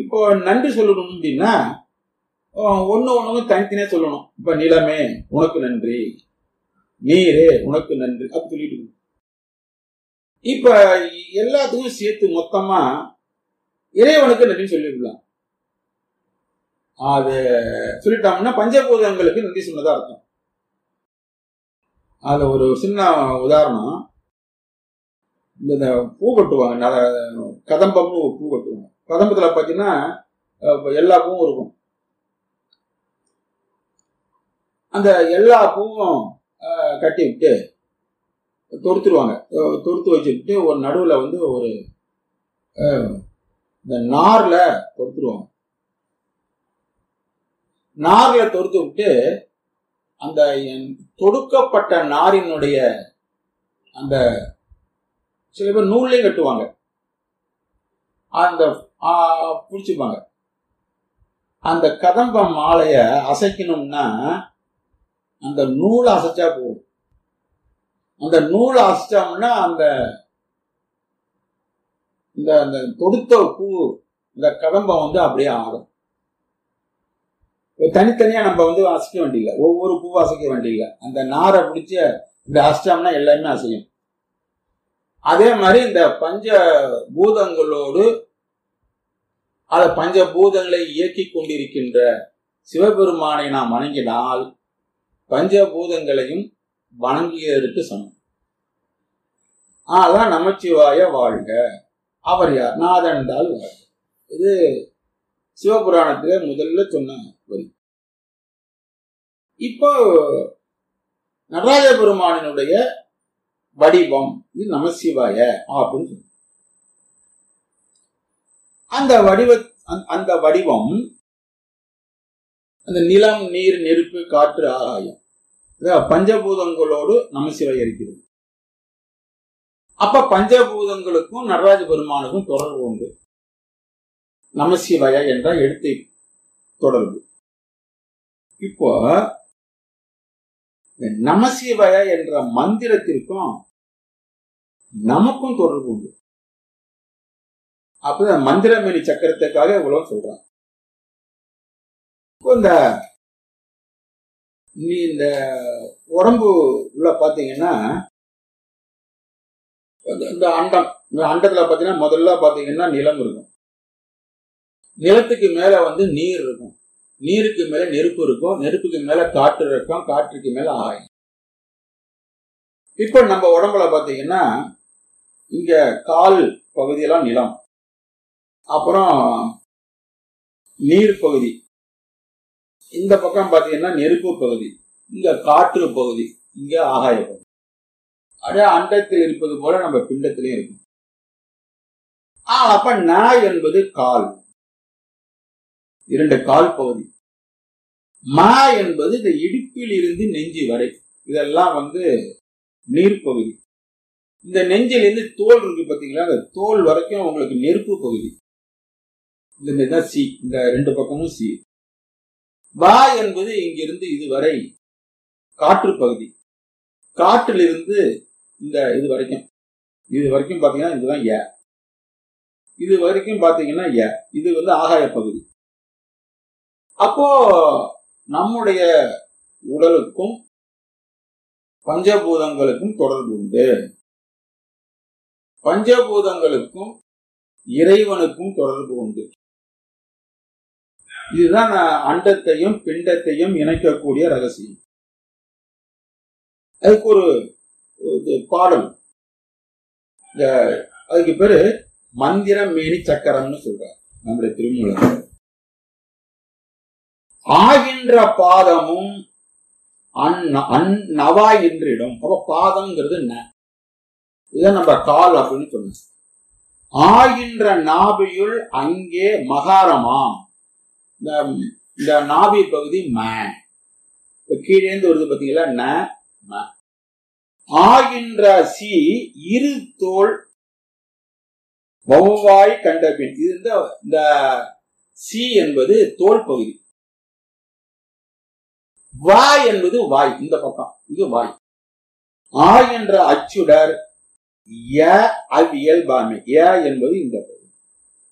இப்போ நன்றி சொல்லணும் அப்படின்னா ஒன்று ஒன்று தனித்தனியாக சொல்லணும் இப்போ நிலமே உனக்கு நன்றி நீரே உனக்கு நன்றி அப்படி சொல்லிட்டு இருக்கணும். இப்ப எல்லாத்துக்கும் சேர்த்து மொத்தமா இறைவனுக்கு நன்றி சொல்லிவிடலாம் அது சொல்லிட்டோம்னா பஞ்சபூதங்களுக்கு நன்றி சொன்னதா அர்த்தம் அது ஒரு சின்ன உதாரணம் இந்த இந்த பூ கட்டுவாங்க ந- கதம்பம்னு ஒரு பூ கட்டுவாங்க கதம்பத்துல பார்த்தீங்கன்னா அஹ், எல்லா பூவும் இருக்கும் அந்த எல்லா பூவும் அஹ், கட்டி விட்டு தொடுத்துருவாங்க அஹ், தொடுத்து வச்சுக்கிட்டு ஒரு நடுவில் வந்து ஒரு அஹ், இந்த நார்ல தொடுத்துருவாங்க நார்ல தொடுத்து விட்டு அந்த என்- தொடுக்கப்பட்ட நாரினுடைய அந்த சில பேர் நூல்லையும் கட்டுவாங்க அந்த பிடிச்சிப்பாங்க அந்த கதம்ப மாலைய அசைக்கணும்னா அந்த நூலை அசைச்சா போதும் அந்த நூலை அசைச்சோம்னா அந்த இந்த அந்த தொடுத்த பூ இந்த கதம்பம் வந்து அப்படியே ஆடும் தனித்தனியா நம்ம வந்து அசைக்க வேண்டியதில்லை ஒவ்வொரு பூவும் அசைக்க வேண்டியதில்லை அந்த நாரை பிடிச்சி இந்த அசிச்சோம்னா எல்லாமே அசையும் அதே மாதிரி இந்த பஞ்ச பூதங்களோடு அந்த பஞ்ச பூதங்களை இயக்கி கொண்டிருக்கின்ற சிவபெருமானை நாம் வணங்கினால் பஞ்சபூதங்களையும் வணங்கியதற்கு சமம் அதான் நமச்சிவாய வாழ்க அவர் யார் நாதன்தால் வாழ்க இது சிவபுராணத்திலே முதல்ல சொன்ன வரி இப்போ நடராஜ பெருமானினுடைய வடிவம் இது நமசிவாய அப்படின்னு சொல்லுவோம். அந்த வடிவ அந்த- அந்த வடிவம் அந்த நிலம் நீர் நெருப்பு காற்று ஆகாயம் இதான் பஞ்சபூதங்களோடு நமசிவாய இருக்கிறது அப்ப பஞ்சபூதங்களுக்கும் நடராஜ பெருமானுக்கும் தொடர்பு உண்டு நமசிவாய என்ற எழுத்தை தொடர்பு இப்போ இந்த நமசிவாய என்ற மந்திரத்திற்கும் நமக்கும் தொடர்பு உண்டு அப்பதான் மந்திரமணி சக்கரத்துக்காக இவ்வளவு சொல்றான் இப்போ இந்த நீ இந்த உடம்பு உள்ள பாத்தீங்கன்னா இந்த- இந்த அண்டம் இந்த அண்டத்துல பாத்தீங்கன்னா முதல்ல பாத்தீங்கன்னா நிலம் இருக்கும் நிலத்துக்கு மேல வந்து நீர் இருக்கும் நீருக்கு மேல நெருப்பு இருக்கும் நெருப்புக்கு மேல காற்று இருக்கும் காற்றுக்கு மேல ஆகாயம் இப்ப நம்ம உடம்புல பாத்தீங்கன்னா இங்க கால் பகுதியெல்லாம் நிலம் அப்புறம் நீர் பகுதி இந்த பக்கம் பாத்தீங்கன்னா நெருப்பு பகுதி இங்க காற்று பகுதி இங்க ஆகாய பகுதி அப்படியே அண்டத்தில் இருப்பது போல நம்ம பிண்டத்திலையும் இருக்கும் ஆ, அப்ப நா என்பது கால் இரண்டு கால் பகுதி மா என்பது இந்த இடுப்பில் இருந்து நெஞ்சு வரை இதெல்லாம் வந்து நீர் பகுதி இந்த நெஞ்சிலிருந்து தோல் இருக்கு பாத்தீங்களா அந்த தோல் வரைக்கும் உங்களுக்கு நெருப்பு பகுதி இந்த இதுதான் சி இந்த ரெண்டு பக்கமும் சி வா என்பது இங்கிருந்து இதுவரை காற்று பகுதி காற்றிலிருந்து இந்த இது வரைக்கும் இது வரைக்கும் பாத்தீங்கன்னா இதுதான் ஏ இது வரைக்கும் பாத்தீங்கன்னா ஏ இது வந்து ஆகாய பகுதி அப்போ நம்முடைய உடலுக்கும் பஞ்சபூதங்களுக்கும் தொடர்பு உண்டு பஞ்சபூதங்களுக்கும் இறைவனுக்கும் தொடர்பு உண்டு இதுதான் நான் அண்டத்தையும் பிண்டத்தையும் இணைக்கக்கூடிய ரகசியம் அதுக்கு ஒரு இது பாடல் இந்த அதுக்கு பேரு மந்திரம் மேனி சக்கரம்னு சொல்றார் நம்முடைய திருமூலர் ஆகின்ற பாதமும் அந்- அந்- நவாய் என்றிடும் அப்ப பாதம்ங்கிறது ந இதான் நம்ம கால் அப்படின்னு சொன்னோம் ஆகின்ற நாபியுள் அங்கே மகாரமா இந்த இந்த நாபி பகுதி ம இப்ப கீழே இருந்து வருது பாத்தீங்களா ந ம ஆகின்ற சி இரு தோல் வௌவாய் கண்டபின் இது இந்த இந்த சி என்பது தோல் பகுதி வாய் என்பது வாய் இந்த பக்கம் இது வாய் ஆ என்ற அச்சுடர் ய அவ்வியல்பாமை ய என்பது இந்த பகுதி